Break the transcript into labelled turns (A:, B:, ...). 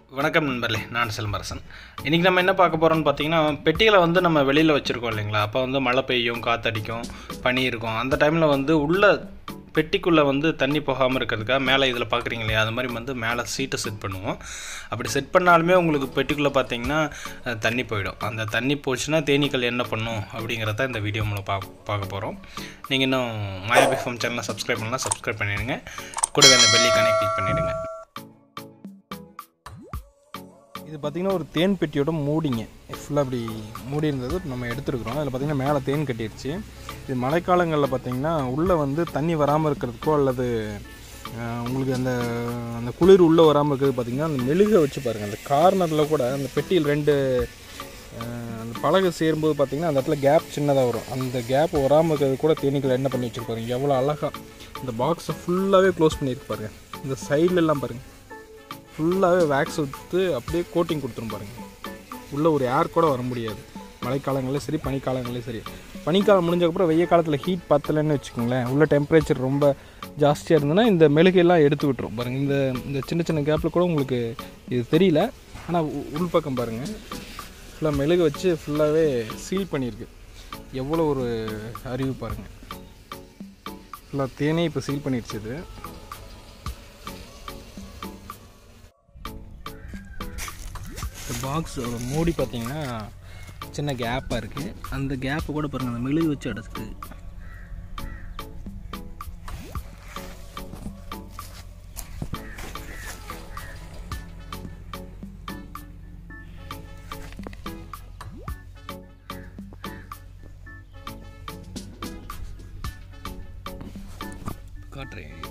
A: வணக்கம் நண்பர்களே நான் செல்மரசன் இன்றைக்கி நம்ம என்ன பார்க்க போகிறோம்னு பார்த்தீங்கன்னா பெட்டிகளை வந்து நம்ம வெளியில் வச்சுருக்கோம் இல்லைங்களா அப்போ வந்து மழை பெய்யும் காற்றடிக்கும் பனி இருக்கும் அந்த டைமில் வந்து உள்ள பெட்டிக்குள்ளே வந்து தண்ணி போகாமல் இருக்கிறதுக்காக மேலே இதில் பார்க்குறீங்க இல்லையா அது மாதிரி வந்து மேலே சீட்டை செட் பண்ணுவோம் அப்படி செட் பண்ணாலுமே உங்களுக்கு பெட்டிக்குள்ளே பார்த்தீங்கன்னா அஹ், தண்ணி போயிடும் அந்த தண்ணி போச்சுன்னா தேனீக்கள் என்ன பண்ணும் அப்படிங்கிறத இந்த வீடியோ மூலம் பா பார்க்க போகிறோம் நீங்கள் இன்னும் மாயாபிஃபம் சேனலை சப்ஸ்கிரைப் பண்ணலாம் சப்ஸ்கிரைப் பண்ணிடுங்க கூடவே அந்த பெல்லைக்கானே கிளிக் பண்ணிவிடுங்க
B: இது பார்த்திங்கன்னா ஒரு தேன் பெட்டியோட மூடிங்க ஃபுல்லாக அப்படி மூடி இருந்தது நம்ம எடுத்துருக்குறோம் அதில் பார்த்திங்கன்னா மேலே தேன் கட்டிடுச்சு இது மழைக்காலங்களில் பார்த்திங்கன்னா உள்ளே வந்து தண்ணி வராமல் இருக்கிறதுக்கோ அல்லது அஹ், உங்களுக்கு அந்த அந்த குளிர் உள்ளே வராமல் இருக்கிறது பார்த்திங்கன்னா அந்த மெழுகை வச்சு பாருங்கள் அந்த கார்னரில் கூட அந்த பெட்டியில் ரெண்டு அஹ், அந்த பலகை சேரும்போது பார்த்திங்கன்னா அந்த இடத்துல கேப் சின்னதாக வரும் அந்த கேப் வராமல் இருக்கிறது கூட தேனீக்கள் என்ன பண்ணி வச்சுருப்பாருங்க எவ்வளோ அழகாக இந்த பாக்ஸை ஃபுல்லாகவே க்ளோஸ் பண்ணியிருக்கு பாருங்க இந்த சைட்லலாம் பாருங்கள் ஃபுல்லாகவே வேக்ஸ் ஊற்று அப்படியே கோட்டிங் கொடுத்துரும் பாருங்க உள்ளே ஒரு ஏர் கூட வர முடியாது மழைக்காலங்களிலும் சரி பனிக்காலங்களிலும் சரி பனிக்காலம் முடிஞ்சக்கப்புறம் வெய்ய காலத்தில் ஹீட் பத்தலைன்னு வச்சுக்கோங்களேன் உள்ள டெம்பரேச்சர் ரொம்ப ஜாஸ்தியாக இருந்ததுன்னா இந்த மெழுகையெல்லாம் எடுத்து விட்டுரும் பாருங்கள் இந்த இந்த சின்ன சின்ன கேப்பில் கூட உங்களுக்கு இது தெரியல ஆனால் உ- உள்பக்கம் பாருங்கள் ஃபுல்லாக மெழுகு வச்சு ஃபுல்லாகவே சீல் பண்ணியிருக்கு எவ்வளோ ஒரு அறிவு பாருங்கள் ஃபுல்லாக தேனே இப்போ சீல் பண்ணிடுச்சு இது இந்த பாக்ஸ் மூடி பார்த்தீங்கன்னா சின்ன கேப்பாக இருக்குது அந்த கேப்பை கூட பாருங்கள் அந்த மெழுகு வச்சு அடைச்சிட்டு காட்டுறேன்